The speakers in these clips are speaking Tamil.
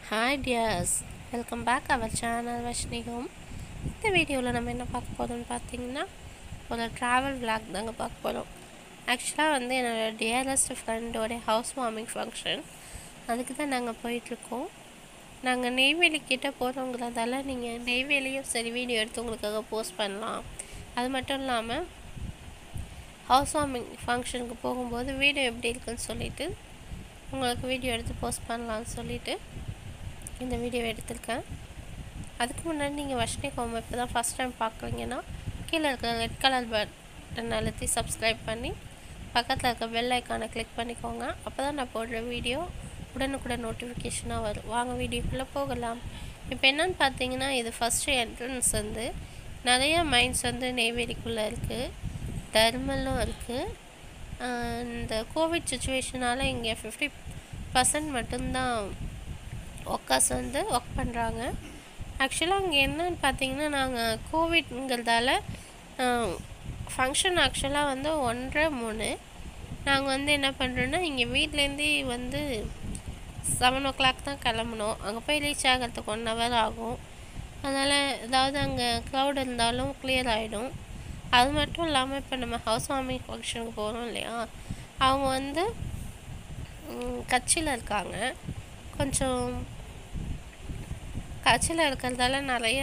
hi dears welcome back our channel Vashni home இந்த வீடியோவில் நம்ம என்ன பார்க்க போகிறோம்னு பார்த்தீங்கன்னா ஒரு ட்ராவல் vlog தாங்க பார்க்க போகிறோம் ஆக்சுவலாக வந்து என்னோடய டியரஸ்ட் ஃப்ரெண்டோடைய ஹவுஸ் வார்மிங் ஃபங்க்ஷன் அதுக்கு தான் நாங்கள் போயிட்டுருக்கோம் நாங்கள் நெய்வேலி கிட்ட போகிறோங்கிறதால நீங்கள் நெய்வேலியும் சரி வீடியோ எடுத்து உங்களுக்காக போஸ்ட் பண்ணலாம் அது மட்டும் இல்லாமல் ஹவுஸ் வார்மிங் ஃபங்க்ஷனுக்கு போகும்போது வீடியோ எப்படி இருக்குன்னு சொல்லிட்டு உங்களுக்கு வீடியோ எடுத்து போஸ்ட் பண்ணலாம்னு சொல்லிட்டு இந்த வீடியோ எடுத்திருக்கேன் அதுக்கு முன்னாடி நீங்கள் வஷ்ணி ஹோம் இப்போ தான் ஃபஸ்ட் டைம் பார்க்குறீங்கன்னா கீழே இருக்கிற ரெட் கலர் பட்டன் அழுத்தி சப்ஸ்கிரைப் பண்ணி பக்கத்தில் இருக்க பெல் ஐக்கானை கிளிக் பண்ணிக்கோங்க அப்போ தான் நான் போடுற வீடியோ உடனுக்குடன் நோட்டிஃபிகேஷனாக வரும் வாங்க வீடியோக்குள்ளே போகலாம் இப்போ என்னன்னு பார்த்தீங்கன்னா இது ஃபஸ்ட்டு என்ட்ரன்ஸ் வந்து நிறைய மைன்ஸ் வந்து நெய்வேலிக்குள்ளே இருக்குது தர்மலும் இருக்குது இந்த கோவிட் சுச்சுவேஷனால் இங்கே ஃபிஃப்டி பர்சன்ட் மட்டும்தான் ஒர்க்கர்ஸ் வந்து ஒர்க் பண்ணுறாங்க ஆக்சுவலாக அங்கே என்னன்னு பார்த்தீங்கன்னா நாங்கள் கோவிட்ங்கிறதால ஃபங்க்ஷன் ஆக்சுவலாக வந்து ஒன்றரை மூணு நாங்கள் வந்து என்ன பண்ணுறோன்னா இங்கே வீட்லேருந்தே வந்து செவன் ஓ கிளாக் தான் கிளம்புனோம் அங்கே போய் ரீச் ஆகிறதுக்கு ஒன் ஹவர் ஆகும் அதனால் ஏதாவது அங்கே க்ரௌட் இருந்தாலும் கிளியர் ஆகிடும் அது மட்டும் இல்லாமல் இப்போ நம்ம ஹவுஸ் வார்மிங் ஃபங்க்ஷனுக்கு போகிறோம் இல்லையா அவங்க வந்து கட்சியில் இருக்காங்க கொஞ்சம் கட்சியில் இருக்கிறதால நிறையா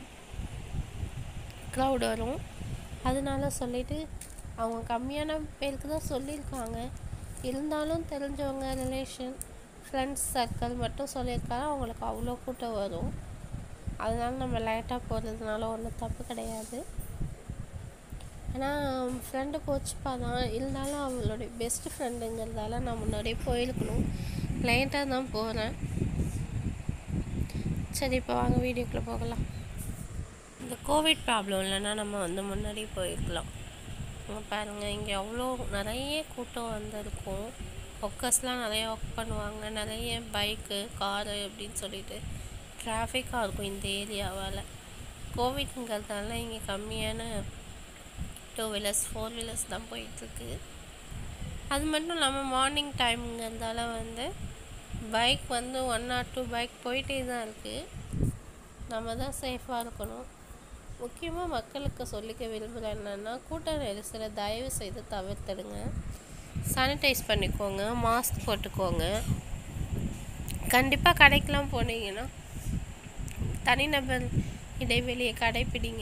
க்ரௌட் வரும் அதனால சொல்லிட்டு அவங்க கம்மியான பேருக்கு தான் சொல்லியிருக்காங்க இருந்தாலும் தெரிஞ்சவங்க ரிலேஷன் ஃப்ரெண்ட்ஸ் சர்க்கிள் மட்டும் சொல்லியிருக்காங்க அவங்களுக்கு அவ்வளோ கூட்டம் வரும் அதனால நம்ம லைட்டாக போகிறதுனால ஒன்றும் தப்பு கிடையாது ஆனால் ஃப்ரெண்டு கோச்சிப்பா தான் இருந்தாலும் அவளுடைய பெஸ்ட் ஃப்ரெண்டுங்கிறதால நான் முன்னாடியே போயிருக்கணும் லைட்டாக தான் போகிறேன் சரி இப்போ வாங்க வீடியோக்குள்ளே போகலாம் இந்த கோவிட் ப்ராப்ளம் இல்லைன்னா நம்ம வந்து முன்னாடி போயிருக்கலாம் இங்கே பாருங்கள் இங்கே அவ்வளோ நிறைய கூட்டம் வந்திருக்கும் ஒர்க்கர்ஸ்லாம் நிறைய ஒர்க் பண்ணுவாங்க நிறைய பைக்கு காரு அப்படின்னு சொல்லிட்டு டிராஃபிக்காக இருக்கும் இந்த ஏரியாவால் கோவிட்ங்கிறதால இங்கே கம்மியான டூ வீலர்ஸ் ஃபோர் வீலர்ஸ் தான் போயிட்டுருக்கு அது மட்டும் இல்லாமல் மார்னிங் டைம்ங்கிறதால வந்து பைக் வந்து ஒன் ஆர் டூ பைக் போயிட்டே தான் இருக்குது நம்ம தான் சேஃபாக இருக்கணும் முக்கியமாக மக்களுக்கு சொல்லிக்க விரும்புகிறேன் என்னென்னா கூட்ட நெரிசலை தயவு செய்து தவிர்த்துடுங்க சானிடைஸ் பண்ணிக்கோங்க மாஸ்க் போட்டுக்கோங்க கண்டிப்பாக கடைக்கெலாம் போனீங்கன்னா தனிநபர் இடைவெளியை கடைப்பிடிங்க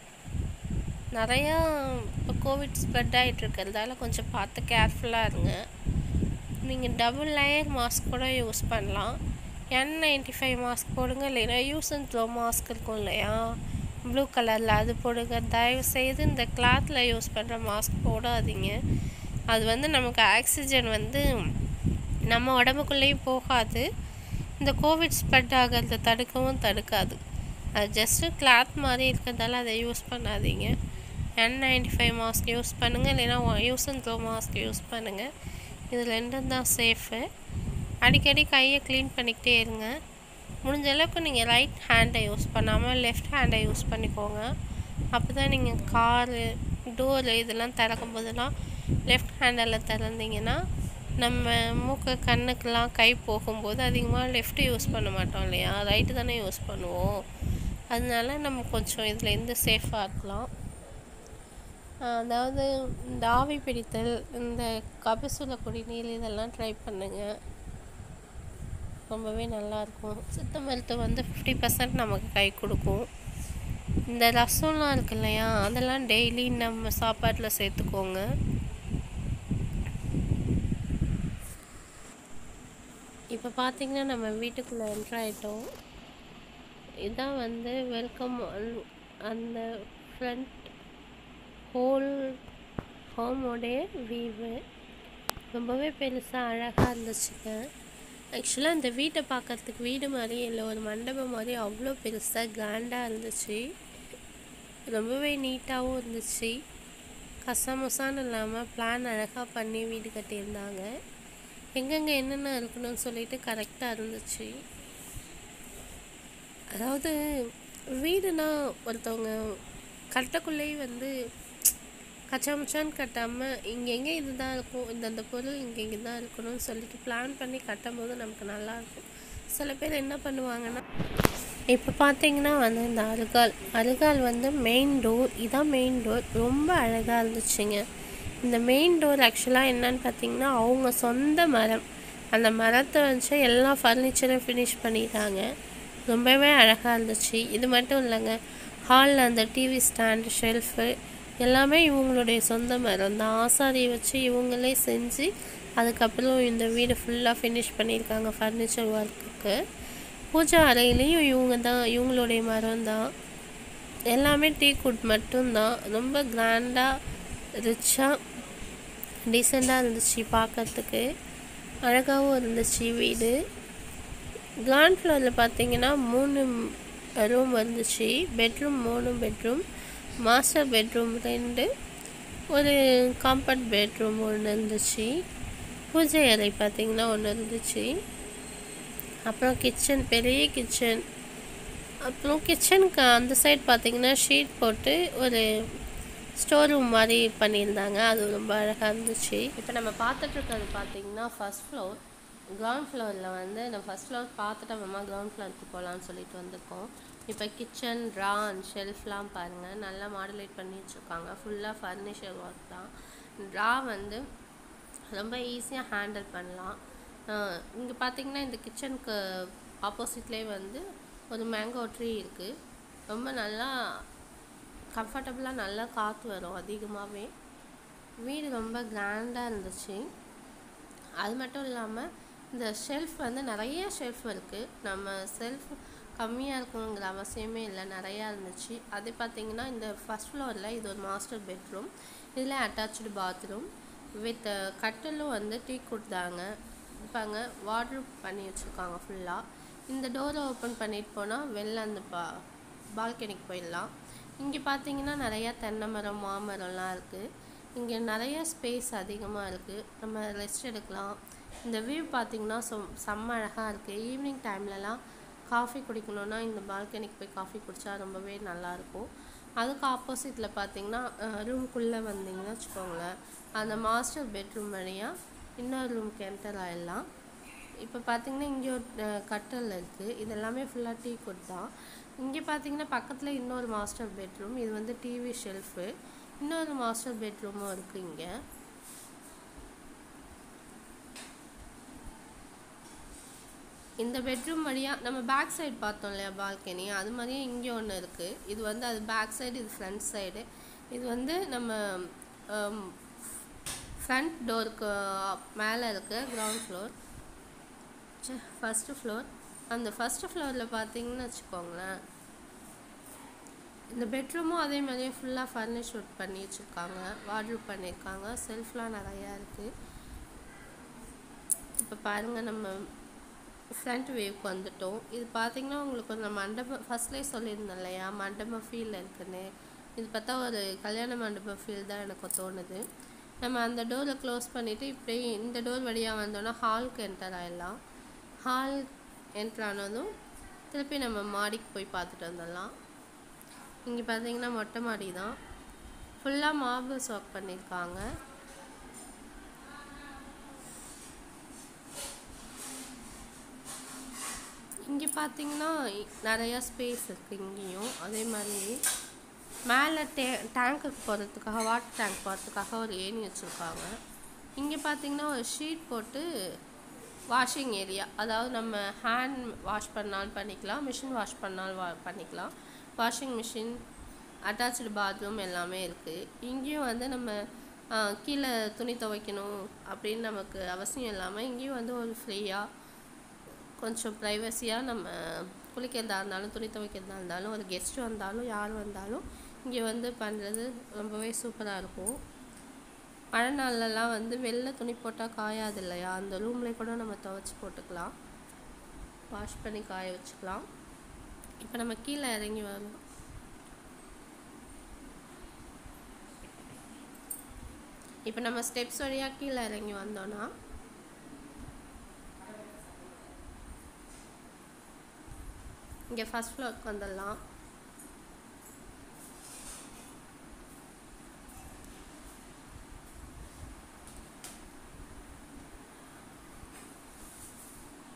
நிறையா இப்போ கோவிட் ஸ்ப்ரெட் ஆகிட்டு இருக்கிறதால கொஞ்சம் பார்த்து கேர்ஃபுல்லாக இருங்க நீங்கள் டபுள் லேயர் மாஸ்க் கூட யூஸ் பண்ணலாம் என் நைன்டி ஃபைவ் மாஸ்க் போடுங்க இல்லைன்னா யூஸ் அண்ட் த்ரோ மாஸ்க் இருக்கும் இல்லையா ப்ளூ கலரில் அது போடுங்க தயவு செய்து இந்த கிளாத்தில் யூஸ் பண்ணுற மாஸ்க் போடாதீங்க அது வந்து நமக்கு ஆக்சிஜன் வந்து நம்ம உடம்புக்குள்ளேயும் போகாது இந்த கோவிட் ஸ்ப்ரெட் ஆகிறத தடுக்கவும் தடுக்காது அது ஜஸ்ட்டு கிளாத் மாதிரி இருக்கிறதால அதை யூஸ் பண்ணாதீங்க N ninety five mask use பண்ணுங்கள் இல்லைன்னா use and throw mask use பண்ணுங்கள் இது ரெண்டும் தான் சேஃபு அடிக்கடி கையை க்ளீன் பண்ணிக்கிட்டே இருங்க முடிஞ்ச அளவுக்கு நீங்கள் ரைட் ஹேண்டை யூஸ் பண்ணாமல் லெஃப்ட் ஹேண்டை யூஸ் பண்ணிக்கோங்க அப்போ தான் நீங்கள் காரு டோரு இதெல்லாம் திறக்கும் போதெல்லாம் லெஃப்ட் ஹேண்டில் திறந்தீங்கன்னா நம்ம மூக்கு கண்ணுக்கெல்லாம் கை போகும்போது அதிகமாக லெஃப்ட்டு யூஸ் பண்ண மாட்டோம் இல்லையா ரைட்டு தானே யூஸ் பண்ணுவோம் அதனால நம்ம கொஞ்சம் இதுலேருந்து சேஃபாக இருக்கலாம் அதாவது இந்த ஆவி பிடித்தல் இந்த கபசுல குடிநீர் இதெல்லாம் ட்ரை பண்ணுங்கள் ரொம்பவே நல்லாயிருக்கும் சித்த மருத்துவம் வந்து ஃபிஃப்டி பர்சன்ட் நமக்கு கை கொடுக்கும் இந்த ரசம்லாம் இருக்கு இல்லையா அதெல்லாம் டெய்லி நம்ம சாப்பாட்டில் சேர்த்துக்கோங்க இப்போ பார்த்திங்கன்னா நம்ம வீட்டுக்குள்ளே என்ட்ரு ஆகிட்டோம் இதான் வந்து வெல்கம் அந்த ஃப்ரண்ட் ஹோல் ஹோமோடைய வீவு ரொம்பவே பெருசாக அழகாக இருந்துச்சுங்க ஆக்சுவலாக இந்த வீட்டை பார்க்கறதுக்கு வீடு மாதிரி இல்லை ஒரு மண்டபம் மாதிரி அவ்வளோ பெருசாக கிராண்டாக இருந்துச்சு ரொம்பவே நீட்டாகவும் இருந்துச்சு கசமசான்னு இல்லாமல் பிளான் அழகாக பண்ணி வீடு கட்டியிருந்தாங்க எங்கெங்கே என்னென்ன இருக்கணும்னு சொல்லிட்டு கரெக்டாக இருந்துச்சு அதாவது வீடுனா ஒருத்தவங்க கட்டக்குள்ளேயே வந்து கச்சாமுச்சான்னு கட்டாமல் இங்கே எங்கே இதுதான் இருக்கும் இந்தந்த பொருள் இங்கே இங்கே தான் இருக்கணும்னு சொல்லிட்டு பிளான் பண்ணி கட்டும் போது நமக்கு நல்லாயிருக்கும் சில பேர் என்ன பண்ணுவாங்கன்னா இப்போ பார்த்தீங்கன்னா வந்து இந்த அருகால் அருகால் வந்து மெயின் டோர் இதான் மெயின் டோர் ரொம்ப அழகாக இருந்துச்சுங்க இந்த மெயின் டோர் ஆக்சுவலாக என்னன்னு பார்த்தீங்கன்னா அவங்க சொந்த மரம் அந்த மரத்தை வச்சு எல்லா ஃபர்னிச்சரும் ஃபினிஷ் பண்ணிட்டாங்க ரொம்பவே அழகாக இருந்துச்சு இது மட்டும் இல்லைங்க ஹாலில் அந்த டிவி ஸ்டாண்டு ஷெல்ஃபு எல்லாமே இவங்களுடைய சொந்த மரம் தான் ஆசாரியை வச்சு இவங்களே செஞ்சு அதுக்கப்புறம் இந்த வீடு ஃபுல்லாக ஃபினிஷ் பண்ணியிருக்காங்க ஃபர்னிச்சர் ஒர்க்குக்கு பூஜா அறையிலையும் இவங்க தான் இவங்களுடைய மரம் தான் எல்லாமே டீ குட் மட்டும்தான் ரொம்ப கிராண்டாக ரிச்சாக டீசெண்டாக இருந்துச்சு பார்க்கறதுக்கு அழகாகவும் இருந்துச்சு வீடு கிரவுண்ட் ஃப்ளோரில் பார்த்தீங்கன்னா மூணு ரூம் இருந்துச்சு பெட்ரூம் மூணு பெட்ரூம் மாஸ்டர் பெட்ரூம் ரெண்டு ஒரு காம்பவுண்ட் பெட்ரூம் ஒன்று இருந்துச்சு பூஜை அறை பார்த்தீங்கன்னா ஒன்று இருந்துச்சு அப்புறம் கிச்சன் பெரிய கிச்சன் அப்புறம் கிச்சனுக்கு அந்த சைடு பார்த்தீங்கன்னா ஷீட் போட்டு ஒரு ஸ்டோர் ரூம் மாதிரி பண்ணியிருந்தாங்க அது ரொம்ப அழகாக இருந்துச்சு இப்போ நம்ம பார்த்துட்டு இருக்கிறது பார்த்தீங்கன்னா ஃபர்ஸ்ட் ஃப்ளோர் கிரவுண்ட் ஃப்ளோரில் வந்து நம்ம ஃபர்ஸ்ட் ஃப்ளோர் பார்த்துட்டு அப்புறமா கிரவுண்ட் ஃப்ளோருக்கு போகலான்னு சொல்லிட்டு வந்திருக்கோம் இப்போ கிச்சன் ட்ரா அண்ட் ஷெல்ஃப்லாம் பாருங்கள் நல்லா மாடுலேட் பண்ணி வச்சுருக்காங்க ஃபுல்லாக ஃபர்னிச்சர் ஒர்க் தான் ட்ரா வந்து ரொம்ப ஈஸியாக ஹேண்டில் பண்ணலாம் இங்கே பார்த்தீங்கன்னா இந்த கிச்சனுக்கு ஆப்போசிட்லேயே வந்து ஒரு மேங்கோ ட்ரீ இருக்குது ரொம்ப நல்லா கம்ஃபர்டபுளாக நல்லா காற்று வரும் அதிகமாகவே வீடு ரொம்ப கிராண்டாக இருந்துச்சு அது மட்டும் இல்லாமல் இந்த ஷெல்ஃப் வந்து நிறைய ஷெல்ஃப் இருக்குது நம்ம செல்ஃப் கம்மியாக இருக்கணுங்கிற அவசியமே இல்லை நிறையா இருந்துச்சு அது பார்த்திங்கன்னா இந்த ஃபஸ்ட் ஃப்ளோரில் இது ஒரு மாஸ்டர் பெட்ரூம் இதில் அட்டாச்சு பாத்ரூம் வித் கட்டிலும் வந்து டீ கொடுத்தாங்க இருப்பாங்க வார்ட்ரூப் பண்ணி வச்சுருக்காங்க ஃபுல்லாக இந்த டோரை ஓப்பன் பண்ணிட்டு போனால் வெளில அந்த பா பால்கனிக்கு போயிடலாம் இங்கே பார்த்தீங்கன்னா நிறையா தென்னை மரம் மாமரம்லாம் இருக்குது இங்கே நிறைய ஸ்பேஸ் அதிகமாக இருக்குது நம்ம ரெஸ்ட் எடுக்கலாம் இந்த வியூ பார்த்திங்கன்னா சொம் செம்ம அழகாக இருக்குது ஈவினிங் டைம்லலாம் காஃபி குடிக்கணுன்னா இந்த பால்கனிக்கு போய் காஃபி குடித்தா ரொம்பவே நல்லாயிருக்கும் அதுக்கு ஆப்போசிட்டில் பார்த்தீங்கன்னா ரூம்குள்ளே வந்தீங்கன்னா வச்சுக்கோங்களேன் அந்த மாஸ்டர் பெட்ரூம் வழியாக இன்னொரு ரூம்க்கு என்டர் ஆகிடலாம் இப்போ பார்த்தீங்கன்னா இங்கே ஒரு கட்டல் இருக்குது இது எல்லாமே ஃபுல்லாக டீ குட் தான் இங்கே பார்த்தீங்கன்னா பக்கத்தில் இன்னொரு மாஸ்டர் பெட்ரூம் இது வந்து டிவி ஷெல்ஃபு இன்னொரு மாஸ்டர் பெட்ரூமும் இருக்குது இங்கே இந்த பெட்ரூம் வழியாக நம்ம பேக் சைடு பார்த்தோம் இல்லையா பால்கனி அது மாதிரியே இங்கே ஒன்று இருக்குது இது வந்து அது பேக் சைடு இது ஃப்ரண்ட் சைடு இது வந்து நம்ம ஃப்ரண்ட் டோருக்கு மேலே இருக்குது கிரவுண்ட் ஃப்ளோர் ஃபஸ்ட்டு ஃப்ளோர் அந்த ஃபஸ்ட்டு ஃப்ளோரில் பார்த்தீங்கன்னு வச்சுக்கோங்களேன் இந்த பெட்ரூமும் அதே மாதிரியே ஃபுல்லாக ஃபர்னிஷ் ஒர்க் பண்ணி வச்சுருக்காங்க வார்ட்ரூப் பண்ணியிருக்காங்க செல்ஃப்லாம் நிறையா இருக்குது இப்போ பாருங்கள் நம்ம ஃப்ரண்ட் வேவ்க்கு வந்துட்டோம் இது பார்த்தீங்கன்னா உங்களுக்கு ஒரு மண்டபம் ஃபஸ்ட்லேயே சொல்லியிருந்தேன் இல்லையா மண்டபம் ஃபீல் இருக்குன்னு இது பார்த்தா ஒரு கல்யாண மண்டபம் ஃபீல் தான் எனக்கு தோணுது நம்ம அந்த டோரை க்ளோஸ் பண்ணிவிட்டு இப்படி இந்த டோர் வழியாக வந்தோன்னா ஹாலுக்கு என்டர் ஆகிடலாம் ஹால் என்டர் ஆனதும் திருப்பி நம்ம மாடிக்கு போய் பார்த்துட்டு வந்துடலாம் இங்கே பார்த்தீங்கன்னா மொட்டை மாடி தான் ஃபுல்லாக மார்பிள்ஸ் ஒர்க் பண்ணியிருக்காங்க இங்கே பார்த்தீங்கன்னா நிறையா ஸ்பேஸ் இருக்குது இங்கேயும் அதே மாதிரி மேலே டே டேங்க்குக்கு போகிறதுக்காக வாட்டர் டேங்க் போகிறதுக்காக ஒரு ஏணி வச்சுருக்காங்க இங்கே பார்த்தீங்கன்னா ஒரு ஷீட் போட்டு வாஷிங் ஏரியா அதாவது நம்ம ஹேண்ட் வாஷ் பண்ணாலும் பண்ணிக்கலாம் மிஷின் வாஷ் பண்ணாலும் வா பண்ணிக்கலாம் வாஷிங் மிஷின் அட்டாச்சு பாத்ரூம் எல்லாமே இருக்குது இங்கேயும் வந்து நம்ம கீழே துணி துவைக்கணும் அப்படின்னு நமக்கு அவசியம் இல்லாமல் இங்கேயும் வந்து ஒரு ஃப்ரீயாக கொஞ்சம் ப்ரைவசியாக நம்ம குளிக்கிறதா இருந்தாலும் துணி துவைக்கிறதா இருந்தாலும் ஒரு கெஸ்ட் வந்தாலும் யார் வந்தாலும் இங்கே வந்து பண்ணுறது ரொம்பவே சூப்பராக இருக்கும் மழை நாள்லலாம் வந்து வெளில துணி போட்டால் காயாது இல்லையா அந்த ரூம்லேயே கூட நம்ம துவைச்சி போட்டுக்கலாம் வாஷ் பண்ணி காய வச்சுக்கலாம் இப்போ நம்ம கீழே இறங்கி வரலாம் இப்போ நம்ம ஸ்டெப்ஸ் வழியாக கீழே இறங்கி வந்தோன்னா இங்கே ஃபஸ்ட் ஃப்ளோருக்கு வந்துடலாம்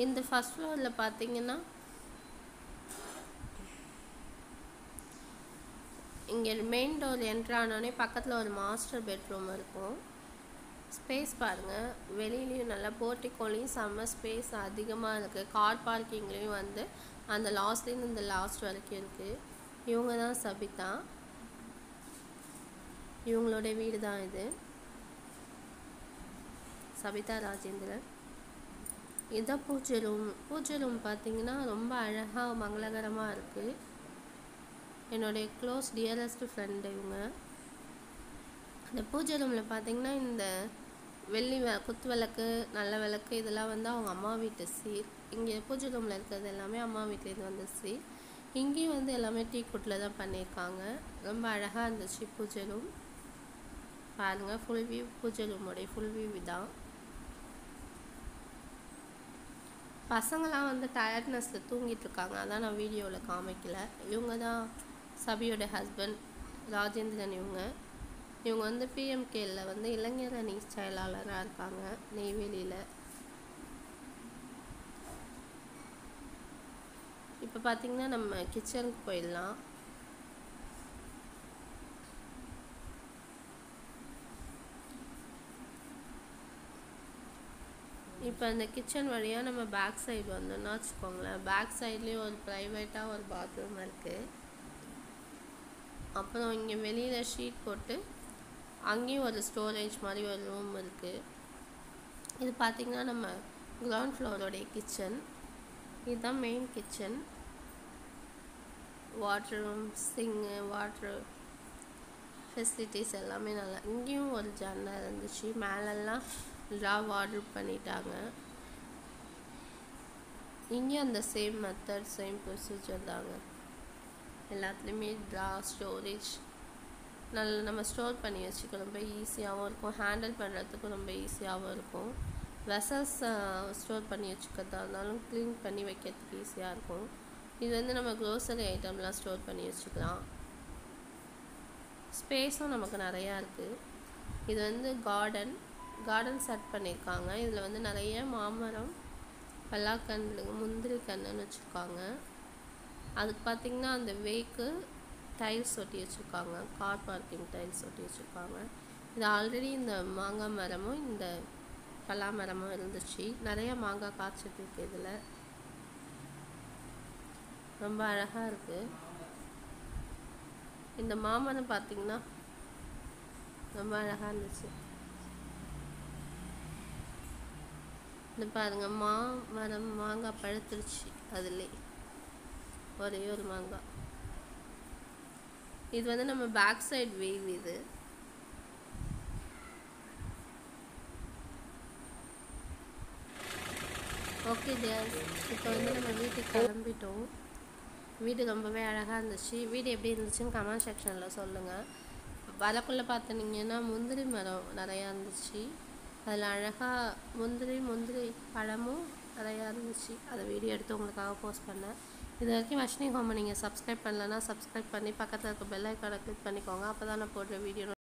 இந்த ஃபஸ்ட் ஃப்ளோரில் பார்த்தீங்கன்னா இங்கே மெயின் டோர் என்ட்ரு ஆனோடனே பக்கத்தில் ஒரு மாஸ்டர் பெட்ரூம் இருக்கும் ஸ்பேஸ் பாருங்கள் வெளியிலையும் நல்லா போர்ட்டிக்கோலையும் செம்ம ஸ்பேஸ் அதிகமாக இருக்குது கார் பார்க்கிங்லேயும் வந்து அந்த லாஸ்ட்லேருந்து இந்த லாஸ்ட் வரைக்கும் இருக்குது இவங்க தான் சபிதா இவங்களோட வீடு தான் இது சபிதா ராஜேந்திரன் இதுதான் பூஜை ரூம் பூஜை ரூம் பார்த்தீங்கன்னா ரொம்ப அழகாக மங்களகரமாக இருக்குது என்னுடைய க்ளோஸ் டியரஸ்ட் ஃப்ரெண்டு இவங்க இந்த பூஜை ரூமில் பார்த்தீங்கன்னா இந்த வெள்ளி வ குத்து விளக்கு நல்ல விளக்கு இதெல்லாம் வந்து அவங்க அம்மா வீட்டு சீர் இங்கே பூஜை ரூமில் இருக்கிறது எல்லாமே அம்மா வீட்டிலேருந்து வந்த சீர் இங்கேயும் வந்து எல்லாமே டீ குட்டில் தான் பண்ணியிருக்காங்க ரொம்ப அழகாக இருந்துச்சு பூஜை ரூம் பாருங்கள் ஃபுல் வியூ பூஜை ரூமோடைய ஃபுல் வியூ தான் பசங்களாம் வந்து டயர்ட்னஸில் தூங்கிட்டு இருக்காங்க அதான் நான் வீடியோவில் காமிக்கல இவங்க தான் சபியோட ஹஸ்பண்ட் ராஜேந்திரன் இவங்க இவங்க வந்து பிஎம்கேல வந்து இளைஞர் அணி செயலாளராக இருக்காங்க நெய்வேலியில் இப்போ பார்த்தீங்கன்னா நம்ம கிச்சனுக்கு போயிடலாம் இப்போ அந்த கிச்சன் வழியாக நம்ம பேக் சைடு வந்தோம்னா வச்சுக்கோங்களேன் பேக் சைட்லேயும் ஒரு ப்ரைவேட்டாக ஒரு பாத்ரூம் இருக்குது அப்புறம் இங்கே வெளியில் ஷீட் போட்டு அங்கேயும் ஒரு ஸ்டோரேஜ் மாதிரி ஒரு ரூம் இருக்குது இது பார்த்திங்கன்னா நம்ம கிரவுண்ட் ஃப்ளோரோடைய கிச்சன் இதுதான் main kitchen water room sink water facilities எல்லாமே நல்லா இங்கேயும் ஒரு ஜன்னல் இருந்துச்சு மேலெல்லாம் ட்ராவ் ஆர்டர் பண்ணிட்டாங்க இங்கேயும் அந்த சேம் மெத்தட் சேம் ப்ரொசீஜர் தாங்க எல்லாத்துலேயுமே ட்ரா ஸ்டோரேஜ் நல்ல நம்ம ஸ்டோர் பண்ணி வச்சுக்க ரொம்ப ஈஸியாகவும் இருக்கும் ஹேண்டில் பண்ணுறதுக்கும் ரொம்ப ஈஸியாகவும் இருக்கும் வெசல்ஸ் ஸ்டோர் பண்ணி வச்சுக்கிறதா இருந்தாலும் க்ளீன் பண்ணி வைக்கிறதுக்கு ஈஸியாக இருக்கும் இது வந்து நம்ம க்ரோசரி ஐட்டம்லாம் ஸ்டோர் பண்ணி வச்சுக்கலாம் ஸ்பேஸும் நமக்கு நிறையா இருக்குது இது வந்து கார்டன் கார்டன் செட் பண்ணியிருக்காங்க இதில் வந்து நிறைய மாமரம் பல்லாக்கன்று முந்திரி கன்றுன்னு வச்சுருக்காங்க அதுக்கு பார்த்திங்கன்னா அந்த வேக்கு டைல்ஸ் ஒட்டி வச்சுருக்காங்க கார் பார்க்கிங் டைல்ஸ் ஒட்டி வச்சுருக்காங்க இது ஆல்ரெடி இந்த மாங்காய் மரமும் இந்த பலா மரமும் இருந்துச்சு நிறைய மாங்காய் காய்ச்சிட்டு இருக்கு இதில் ரொம்ப அழகாக இருக்குது இந்த மாமரம் பார்த்திங்கன்னா ரொம்ப அழகாக இருந்துச்சு இந்த பாருங்க மா மரம் மாங்காய் பழுத்துருச்சு அதுலே ஒரே ஒரு மாங்காய் இது வந்து நம்ம பேக் சைடு வேவ் இது ஓகே ஜியாஸ் இப்போ வந்து நம்ம வீட்டுக்கு கிளம்பிட்டோம் வீடு ரொம்பவே அழகாக இருந்துச்சு வீடு எப்படி இருந்துச்சுன்னு கமெண்ட் செக்ஷனில் சொல்லுங்கள் வரக்குள்ளே பார்த்தீங்கன்னா முந்திரி மரம் நிறையா இருந்துச்சு அதில் அழகாக முந்திரி முந்திரி பழமும் நிறையா இருந்துச்சு அதை வீடியோ எடுத்து உங்களுக்காக போஸ்ட் பண்ணேன் இது வரைக்கும் வஷ்ணி ஹோமை நீங்கள் சப்ஸ்கிரைப் பண்ணலன்னா சப்ஸ்கிரைப் பண்ணி பக்கத்தில் இருக்க பெல் ஐக்கானை கிளிக் பண்ணிக்கோங்க அப்போ தான் நான் போடுற வீடியோ